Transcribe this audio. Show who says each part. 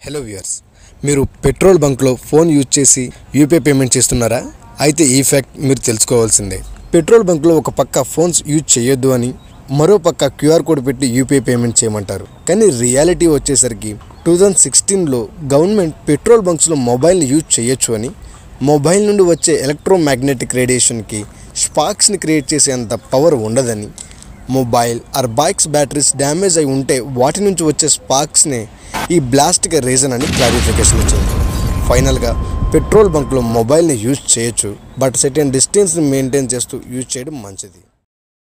Speaker 1: hello viewers మీరు petrol బంక్లో phone use చేసి యూపీఐ పేమెంట్ చేస్తున్నారా అయితే ఈ ఫ్యాక్ట్ మీరు తెలుసుకోవాల్సిందే పెట్రోల్ బంక్లో ఒక పక్క ఫోన్స్ యూజ్ చేయొద్దు అని మరో పక్క క్యూఆర్ కోడ్ పెట్టి యూపీఐ పేమెంట్ చేయమంటారు కానీ రియాలిటీ వచ్చేసరికి టూ థౌజండ్ సిక్స్టీన్లో గవర్నమెంట్ పెట్రోల్ బంక్స్లో మొబైల్ని యూజ్ చేయొచ్చు అని మొబైల్ నుండి వచ్చే ఎలక్ట్రోమాగ్నెటిక్ రేడియేషన్కి స్పార్క్స్ని క్రియేట్ చేసేంత పవర్ ఉండదని mobile or bikes batteries damage అయి ఉంటే వాటి నుంచి వచ్చే స్పార్క్స్నే ఈ బ్లాస్ట్కి రీజన్ అని క్లారిఫికేషన్ ఇచ్చింది ఫైనల్గా పెట్రోల్ బంక్లో మొబైల్ని యూజ్ చేయొచ్చు బట్ సెటన్ డిస్టెన్స్ని మెయింటైన్ చేస్తూ యూజ్ చేయడం మంచిది